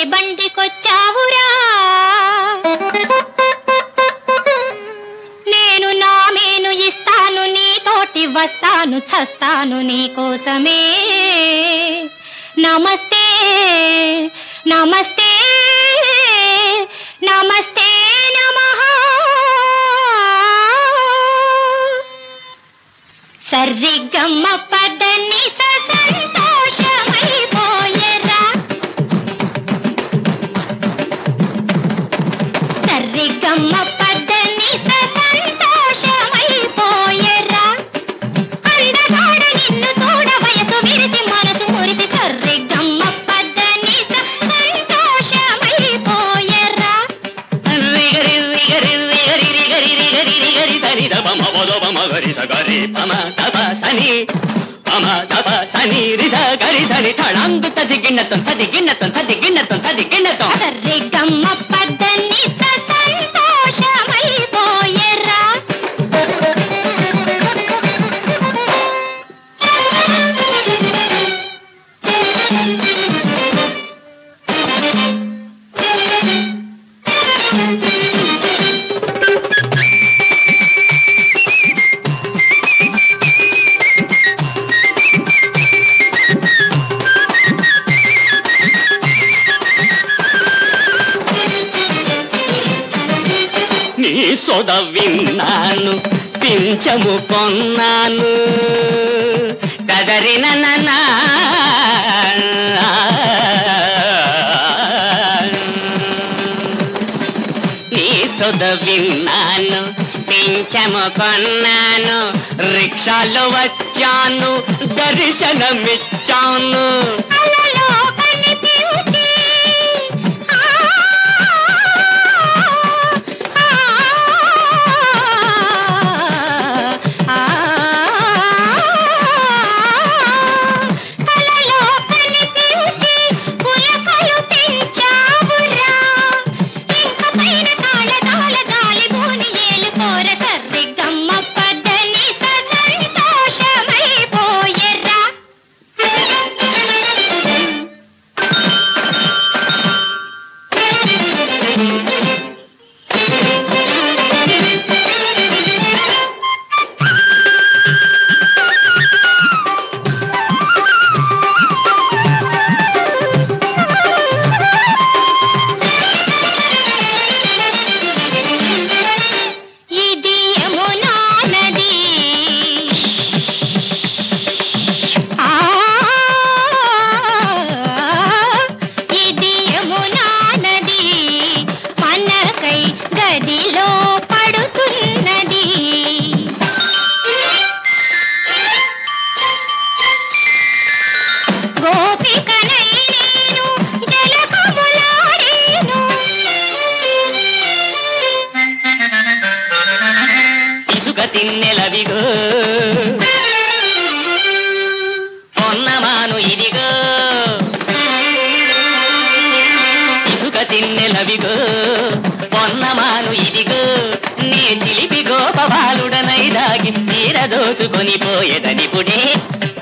బండికొచ్చావురా నేను నా మేను ఇస్తాను నీతోటి వస్తాను చస్తాను నీ కోసమే నమస్తే నమస్తే నమస్తే నమః సర్రిగమ్మ పదని సంతోషమైపోయరా సర్రిగమ్మ పదని సంతోషమైపోయరా అందగాడు నిన్ను చూడ వయసు విరిసి మనసు మురిసి సర్రిగమ్మ పదని సంతోషమైపోయరా రిగరి రిగరి రిగరి రిగరి రిగరి రిగరి సరి ద పమ పద పమ గరి స గరి పమ తప సని పమ తప సని రి స గరి సని తళంగు తది గిన్నతం తది గిన్నతం తది గిన్నతం తది గిన్నతం సర్రిగమ్మ పదని సంతోషమైపోయరా నీ సొద విన్నాను పింఛము కొన్నాను కదరిన ననా నీ సొద విన్నాను పింఛము కొన్నాను రిక్షాలో వచ్చాను దర్శనమిచ్చాను అలలో కనిపించి ఆ, ఆ, ఆ, కలలో కనిపించి పులకలు పెంచావురా ఇంక పైన తాళ తాళ గాలి భూని ఏలుకోర సర్రిగమ్మ పద్దని సంతోషమైపోయరా ఇది యమునా నది ఆ ఇది యమునా నది మనకై గదిలో పడుతున్నది గోపికనై నేను జలకములాడేను ఇసుక తిన్నెలవిగో పొన్నమాను ఇదిగో ఇసుక తిన్నెలవిగో పొన్నమాను ఇదిగో నే చిలిపి గోపబాలుడనై దాగి తీర దోచుకొని పోయేదనిపుడే